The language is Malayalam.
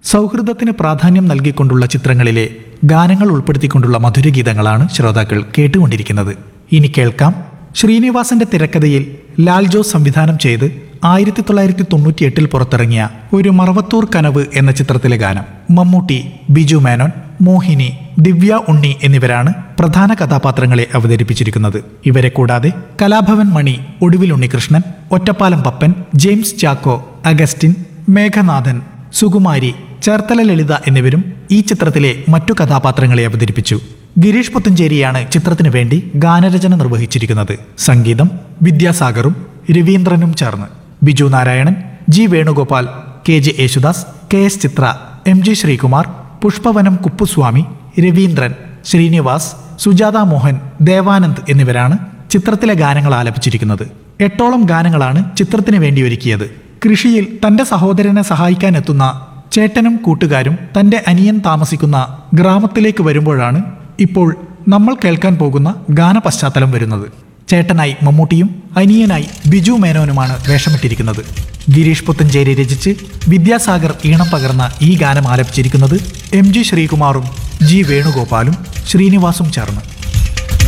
സൗഹൃദത്തിന് പ്രാധാന്യം നൽകിക്കൊണ്ടുള്ള ചിത്രങ്ങളിലെ ഗാനങ്ങൾ ഉൾപ്പെടുത്തിക്കൊണ്ടുള്ള മധുരഗീതങ്ങളാണ് ശ്രോതാക്കൾ കേട്ടുകൊണ്ടിരിക്കുന്നത് ഇനി കേൾക്കാം ശ്രീനിവാസന്റെ തിരക്കഥയിൽ ലാൽ ജോസ് സംവിധാനം ചെയ്ത് ആയിരത്തി തൊള്ളായിരത്തി തൊണ്ണൂറ്റിയെട്ടിൽ പുറത്തിറങ്ങിയ ഒരു മറവത്തൂർ കനവ് എന്ന ചിത്രത്തിലെ ഗാനം മമ്മൂട്ടി ബിജു മേനോൻ മോഹിനി ദിവ്യ ഉണ്ണി എന്നിവരാണ് പ്രധാന കഥാപാത്രങ്ങളെ അവതരിപ്പിച്ചിരിക്കുന്നത് ഇവരെ കൂടാതെ കലാഭവൻ മണി ഒടുവിൽ ഉണ്ണികൃഷ്ണൻ ഒറ്റപ്പാലം പപ്പൻ ജെയിംസ് ചാക്കോ അഗസ്റ്റിൻ മേഘനാഥൻ സുകുമാരി ചേർത്തല ലളിത എന്നിവരും ഈ ചിത്രത്തിലെ മറ്റു കഥാപാത്രങ്ങളെ അവതരിപ്പിച്ചു ഗിരീഷ് പുത്തഞ്ചേരിയാണ് ചിത്രത്തിനു വേണ്ടി ഗാനരചന നിർവഹിച്ചിരിക്കുന്നത് സംഗീതം വിദ്യാസാഗറും രവീന്ദ്രനും ചേർന്ന് Biju Narayanan G Venugopal K J Yesudas K S Chithra M G Sreekumar Pushpavanam Kuppuswamy Raveendran Srinivas Sujatha Mohan Devanand എന്നിവരാണ് ചിത്രത്തിലെ ഗാനങ്ങൾ ആലപിച്ചിരിക്കുന്നത് എട്ടോളം ഗാനങ്ങളാണ് ചിത്രത്തിന് വേണ്ടി ഒരുക്കിയത് കൃഷിയിൽ തന്റെ സഹോദരനെ സഹായിക്കാനെത്തുന്ന ചേട്ടനും കൂട്ടുകാരും തന്റെ അനിയൻ താമസിക്കുന്ന ഗ്രാമത്തിലേക്ക് വരുമ്പോഴാണ് ഇപ്പോൾ നമ്മൾ കേൾക്കാൻ പോകുന്ന ഗാന പശ്ചാത്തലം വരുന്നത് ചേട്ടനായി മമ്മൂട്ടിയും അനിയനായി ബിജു മേനോനുമാണ് വേഷമിട്ടിരിക്കുന്നത് ഗിരീഷ് പുത്തഞ്ചേരി രചിച്ച് വിദ്യാസാഗർ ഈണം പകർന്ന ഈ ഗാനം ആലപിച്ചിരിക്കുന്നത് എം ജി ശ്രീകുമാറും ജി വേണുഗോപാലും ശ്രീനിവാസും ചേർന്ന്